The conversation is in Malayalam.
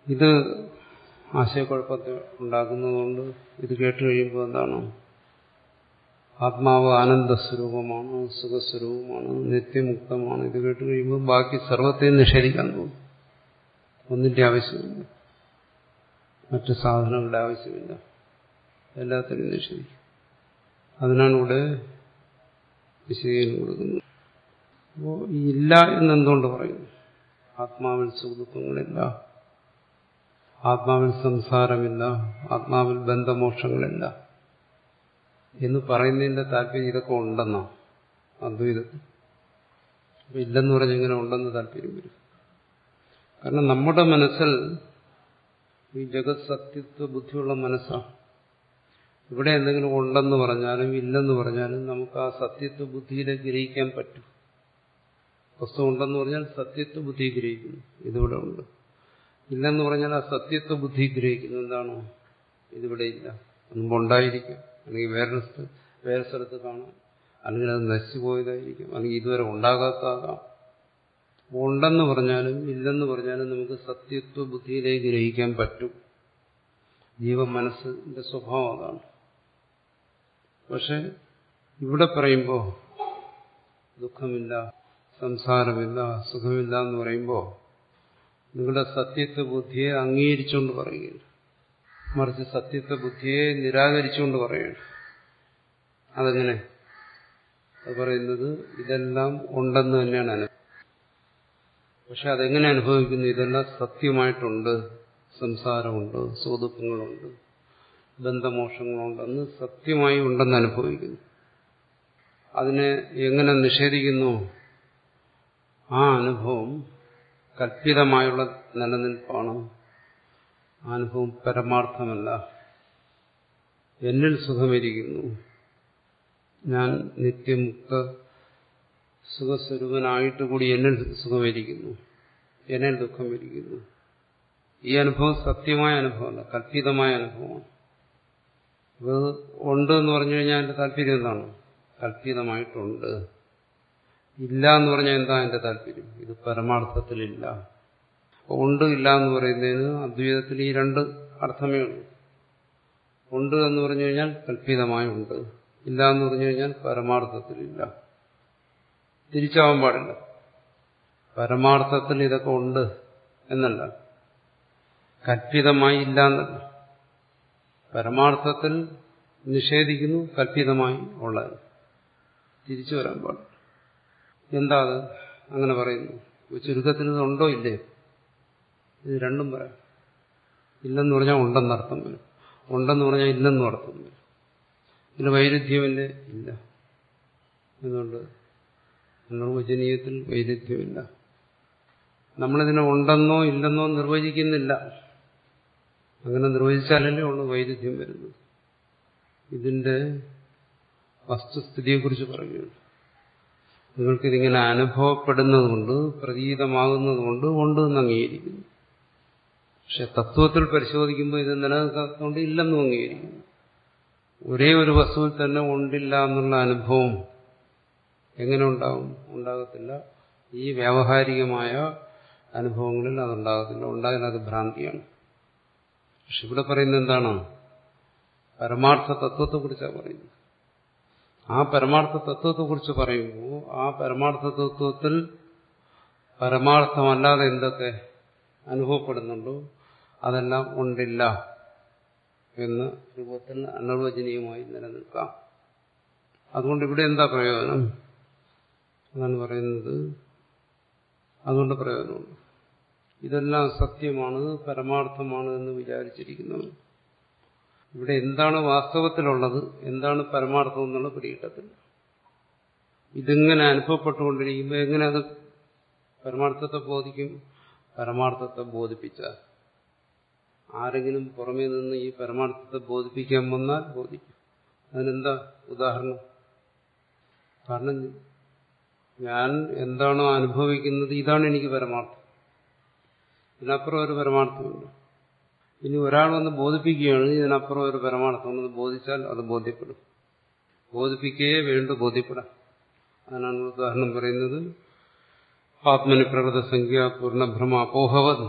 ഇത് ആശയക്കുഴപ്പത്തെ ഉണ്ടാക്കുന്നതുകൊണ്ട് ഇത് കേട്ട് കഴിയുമ്പോൾ എന്താണ് ആത്മാവ് ആനന്ദസ്വരൂപമാണ് സുഖസ്വരൂപമാണ് നിത്യമുക്തമാണ് ഇത് കേട്ട് കഴിയുമ്പോൾ ബാക്കി സർവത്തെയും നിഷേധിക്കാൻ തോന്നും ഒന്നിന്റെ ആവശ്യമില്ല മറ്റു സാധനങ്ങളുടെ ആവശ്യമില്ല എല്ലാത്തിനും നിഷേധിക്കും അതിനാണ് ഇവിടെ വിശദീകരണം കൊടുക്കുന്നത് അപ്പോൾ ഈ ഇല്ല എന്നെന്തുകൊണ്ട് പറയുന്നു ആത്മാവിൽ സുഖദുഃഖങ്ങളില്ല ആത്മാവിൽ സംസാരമില്ല ആത്മാവിൽ ബന്ധമോക്ഷങ്ങളില്ല എന്ന് പറയുന്നതിന്റെ താല്പര്യം ഇതൊക്കെ ഉണ്ടെന്നോ അദ്വൈതത്തിൽ അപ്പൊ ഇല്ലെന്ന് പറഞ്ഞ് ഇങ്ങനെ ഉണ്ടെന്ന് താല്പര്യം വരും കാരണം നമ്മുടെ മനസ്സിൽ ഈ ജഗത് സത്യത്വ ബുദ്ധിയുള്ള മനസ്സാണ് ഇവിടെ എന്തെങ്കിലും ഉണ്ടെന്ന് പറഞ്ഞാലും ഇല്ലെന്ന് പറഞ്ഞാലും നമുക്ക് ആ സത്യത്വ ബുദ്ധിയിലെ ഗ്രഹിക്കാൻ പറ്റും വസ്തു ഉണ്ടെന്ന് പറഞ്ഞാൽ സത്യത്വ ബുദ്ധി ഗ്രഹിക്കുന്നു ഇതിവിടെ ഉണ്ട് ഇല്ലെന്ന് പറഞ്ഞാൽ ആ സത്യത്വ ബുദ്ധി ഗ്രഹിക്കുന്നു എന്താണോ ഇതിവിടെ ഇല്ല മുമ്പ് ഉണ്ടായിരിക്കും അല്ലെങ്കിൽ വേറൊരു സ്ഥലത്ത് വേറെ സ്ഥലത്ത് കാണാം അല്ലെങ്കിൽ അത് നശിച്ചു പോയതായിരിക്കും അല്ലെങ്കിൽ ഇതുവരെ ഉണ്ടാകാത്തതാകാം ഉണ്ടെന്ന് പറഞ്ഞാലും ഇല്ലെന്ന് പറഞ്ഞാലും നമുക്ക് സത്യത്വ ബുദ്ധിയിലേക്ക് ഗ്രഹിക്കാൻ പറ്റും ജീവ മനസ്സിന്റെ സ്വഭാവം അതാണ് പക്ഷെ ഇവിടെ പറയുമ്പോൾ ദുഃഖമില്ല സംസാരമില്ല സുഖമില്ല എന്ന് പറയുമ്പോൾ നിങ്ങളുടെ സത്യത്വ ബുദ്ധിയെ അംഗീകരിച്ചുകൊണ്ട് പറയുകയാണ് മറിച്ച് സത്യത്വ ബുദ്ധിയെ നിരാകരിച്ചുകൊണ്ട് പറയുകയാണ് അതെങ്ങനെ അത് പറയുന്നത് ഇതെല്ലാം ഉണ്ടെന്ന് തന്നെയാണ് അനുഭവം പക്ഷെ അതെങ്ങനെ അനുഭവിക്കുന്നു ഇതെല്ലാം സത്യമായിട്ടുണ്ട് സംസാരമുണ്ട് സുഖദുഃഖങ്ങളുണ്ട് ബന്ധമോഷങ്ങളുണ്ടെന്ന് സത്യമായി ഉണ്ടെന്ന് അനുഭവിക്കുന്നു അതിനെ എങ്ങനെ നിഷേധിക്കുന്നു ആ അനുഭവം കല്പിതമായുള്ള നിലനിൽപ്പാണ് ആ അനുഭവം പരമാർത്ഥമല്ല എന്നിൽ സുഖമിരിക്കുന്നു ഞാൻ നിത്യമുക്ത സുഖസ്വരൂപനായിട്ട് കൂടി എന്നിൽ സുഖമിരിക്കുന്നു എന്നിൽ ദുഃഖമിരിക്കുന്നു ഈ അനുഭവം സത്യമായ അനുഭവമല്ല കല്പിതമായ അനുഭവമാണ് ഇത് ഉണ്ട് എന്ന് പറഞ്ഞു കഴിഞ്ഞാൽ എന്റെ താല്പര്യം എന്താണ് കല്പിതമായിട്ടുണ്ട് ഇല്ല എന്ന് പറഞ്ഞാൽ എന്താ എന്റെ താല്പര്യം ഇത് പരമാർത്ഥത്തിലില്ല ഉണ്ട് ഇല്ല എന്ന് പറയുന്നതിന് അദ്വൈതത്തിൽ ഈ രണ്ട് അർത്ഥമേ ഉള്ളൂ ഉണ്ട് എന്ന് പറഞ്ഞു കഴിഞ്ഞാൽ കല്പിതമായി ഉണ്ട് ഇല്ല എന്ന് പറഞ്ഞു കഴിഞ്ഞാൽ പരമാർത്ഥത്തിലില്ല തിരിച്ചാവാൻ പാടില്ല പരമാർത്ഥത്തിൽ ഇതൊക്കെ ഉണ്ട് എന്നല്ല കല്പിതമായി ഇല്ല എന്നല്ല പരമാർത്ഥത്തിൽ നിഷേധിക്കുന്നു കല്പിതമായി ഉള്ളത് തിരിച്ചു വരാൻ പാടില്ല എന്താ അത് അങ്ങനെ പറയുന്നു ചുരുക്കത്തിൽ ഇത് ഉണ്ടോ ഇല്ലേ ഇത് രണ്ടും പറയാം ഇല്ലെന്ന് പറഞ്ഞാൽ ഉണ്ടെന്നർത്ഥം വരും ഉണ്ടെന്ന് പറഞ്ഞാൽ ഇല്ലെന്നും അർത്ഥം വരും ഇതിന് വൈരുദ്ധ്യമില്ലേ ഇല്ല എന്നുകൊണ്ട് നിർവചനീയത്തിൽ വൈരുദ്ധ്യമില്ല നമ്മളിതിനെ ഉണ്ടെന്നോ ഇല്ലെന്നോ നിർവചിക്കുന്നില്ല അങ്ങനെ നിർവചിച്ചാലല്ലേ ഉള്ളൂ വൈരുദ്ധ്യം വരുന്നത് ഇതിന്റെ വസ്തുസ്ഥിതിയെക്കുറിച്ച് പറയുകയാണ് നിങ്ങൾക്കിതിങ്ങനെ അനുഭവപ്പെടുന്നതുകൊണ്ട് പ്രതീതമാകുന്നതുകൊണ്ട് ഉണ്ട് എന്ന് അംഗീകരിക്കുന്നു പക്ഷെ തത്വത്തിൽ പരിശോധിക്കുമ്പോൾ ഇത് നിലനിൽക്കാത്തതുകൊണ്ട് ഇല്ലെന്നും അംഗീകരിക്കുന്നു ഒരേ ഒരു വസ്തുവിൽ തന്നെ ഉണ്ടില്ല എന്നുള്ള അനുഭവം എങ്ങനെ ഉണ്ടാവും ഉണ്ടാകത്തില്ല ഈ വ്യാവഹാരികമായ അനുഭവങ്ങളിൽ അതുണ്ടാകത്തില്ല ഉണ്ടായാൽ അത് ഭ്രാന്തിയാണ് പക്ഷെ ഇവിടെ പറയുന്നത് എന്താണ് പരമാർത്ഥ തത്വത്തെക്കുറിച്ചാണ് പറയുന്നത് ആ പരമാർത്ഥ തത്വത്തെക്കുറിച്ച് പറയുമ്പോൾ ആ പരമാർത്ഥ തത്വത്തിൽ പരമാർത്ഥമല്ലാതെ എന്തൊക്കെ അനുഭവപ്പെടുന്നുണ്ടോ അതെല്ലാം ഉണ്ടില്ല എന്ന രൂപത്തിൽ അനർവചനീയമായി നിലനിൽക്കാം അതുകൊണ്ട് ഇവിടെ എന്താ പ്രയോജനം എന്നാണ് പറയുന്നത് അതുകൊണ്ട് പ്രയോജനമുണ്ട് ഇതെല്ലാം സത്യമാണ് പരമാർത്ഥമാണ് എന്ന് വിചാരിച്ചിരിക്കുന്നവൻ ഇവിടെ എന്താണ് വാസ്തവത്തിലുള്ളത് എന്താണ് പരമാർത്ഥം എന്നുള്ള പിടികിട്ടത്തില്ല ഇതിങ്ങനെ അനുഭവപ്പെട്ടുകൊണ്ടിരിക്കുമ്പോൾ എങ്ങനെ അത് പരമാർത്ഥത്തെ ബോധിക്കും പരമാർത്ഥത്തെ ബോധിപ്പിച്ചാൽ ആരെങ്കിലും പുറമേ നിന്ന് ഈ പരമാർത്ഥത്തെ ബോധിപ്പിക്കാൻ വന്നാൽ ബോധിക്കും അതിനെന്താ ഉദാഹരണം കാരണം ഞാൻ എന്താണോ അനുഭവിക്കുന്നത് ഇതാണ് എനിക്ക് പരമാർത്ഥം ഇതിനപ്പുറം ഒരു പരമാർത്ഥമുണ്ട് ഇനി ഒരാൾ വന്ന് ബോധിപ്പിക്കുകയാണ് ഇതിനപ്പുറം ഒരു പരമാർത്ഥമെന്ന് ബോധിച്ചാൽ അത് ബോധ്യപ്പെടും ബോധിപ്പിക്കുകയേ വേണ്ടു ബോധ്യപ്പെടാം അതിനാണ് ഉദാഹരണം പറയുന്നത് ആത്മനി പ്രകൃത സംഖ്യ പൂർണ്ണഭ്രമ അപോഹവത്